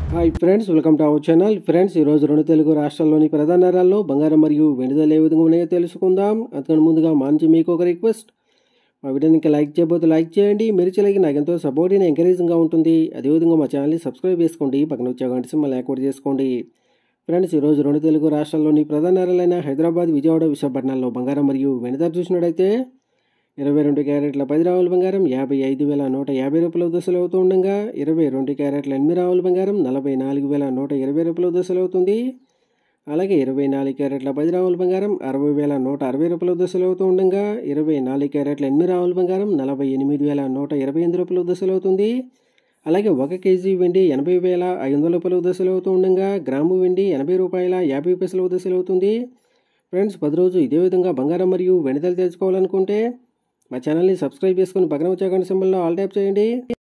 hi friends welcome to our channel friends ఈరోజు రెండు తెలుగు రాష్ట్రాల్లోని ప్రధాన నగరాల్లో బంగారం మరియు వెనుదల ఏ విధంగా ఉన్నాయో తెలుసుకుందాం అందుకని ముందుగా మా నుంచి మీకు ఒక రిక్వెస్ట్ మా వీడియోని ఇంకా లైక్ చేయబోతే లైక్ చేయండి మీరు చేయలేక నాకు ఎంతో సపోర్ట్ అయిన ఎంకరేజింగ్గా ఉంటుంది అదేవిధంగా మా ఛానల్ని సబ్స్క్రైబ్ చేసుకోండి పక్కన వచ్చే గంట సింబల్ యాక్టివేట్ చేసుకోండి ఫ్రెండ్స్ ఈరోజు రెండు తెలుగు రాష్ట్రాల్లోని ప్రధాన నగరాలైన హైదరాబాద్ విజయవాడ విశాఖపట్నాల్లో బంగారం మరియు వెనుదల చూసినట్టయితే ఇరవై రెండు క్యారెట్ల పది రావుల బంగారం యాభై ఐదు వేల నూట యాభై రూపాయల దశలు అవుతూ ఉండగా ఇరవై రెండు క్యారెట్ల ఎనిమిది రావుల బంగారం నలభై నాలుగు వేల నూట ఇరవై రూపాయల దశలు అవుతుంది అలాగే ఇరవై నాలుగు క్యారెట్ల పది రావుల బంగారం అరవై వేల నూట అరవై రూపాయల దశలు అవుతూ ఉండగా ఇరవై నాలుగు క్యారెట్ల ఎనిమిది రావుల బంగారం నలభై ఎనిమిది వేల నూట ఇరవై ఎనిమిది రూపాయల దశలు అవుతుంది అలాగే ఒక కేజీ వెండి ఎనభై వేల ఐదు వందల రూపాయల దశలు అవుతూ ఉండగా గ్రాము వెండి ఎనభై రూపాయల యాభై పైసల దశలు అవుతుంది ఫ్రెండ్స్ పది రోజు ఇదే విధంగా బంగారం మరియు వెనుదలు తెలుసుకోవాలనుకుంటే మా ఛానల్ని సబ్స్క్రైబ్ చేసుకొని పక్కన వచ్చే గంట సింబల్లో ఆల్ ట్యాప్ చేయండి